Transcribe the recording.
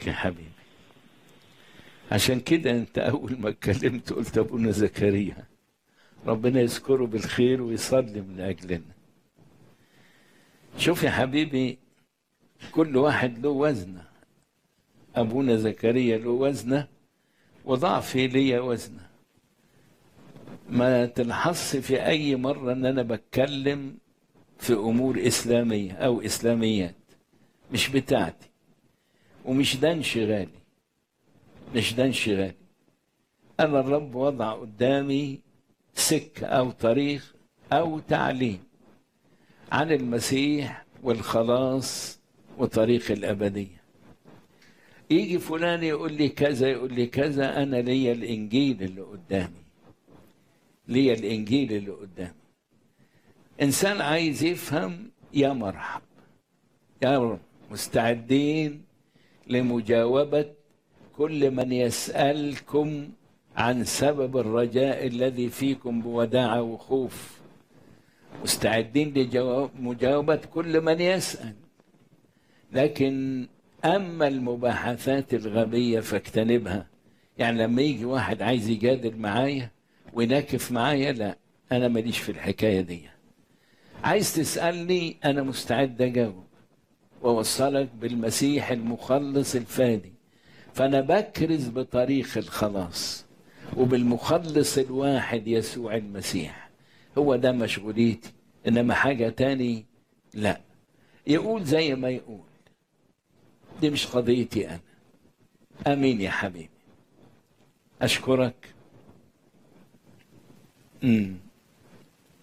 يا حبيبي عشان كده انت اول ما اتكلمت قلت ابونا زكريا ربنا يذكره بالخير ويصلي من اجلنا شوف يا حبيبي كل واحد له وزنه ابونا زكريا له وزنه وضعفي ليا وزنه ما تلحظش في اي مره ان انا بتكلم في امور اسلاميه او اسلاميات مش بتاعتي ومش ده انشغالي مش ده انشغالي انا الرب وضع قدامي سكه او طريق او تعليم عن المسيح والخلاص وطريق الابديه يجي فلان يقول لي كذا يقول لي كذا انا ليا الانجيل اللي قدامي ليا الانجيل اللي قدامي انسان عايز يفهم يا مرحب يا رب مستعدين لمجاوبه كل من يسالكم عن سبب الرجاء الذي فيكم بوداعه وخوف مستعدين لمجاوبه كل من يسال لكن اما المباحثات الغبيه فاجتنبها يعني لما يجي واحد عايز يجادل معايا ويناكف معايا لا انا ماليش في الحكايه دي عايز تسالني انا مستعد اجاوب واوصلك بالمسيح المخلص الفادي فانا بكرز بطريق الخلاص وبالمخلص الواحد يسوع المسيح هو ده مشغوليتي انما حاجه تاني لا يقول زي ما يقول دي مش قضيتي انا امين يا حبيبي اشكرك امم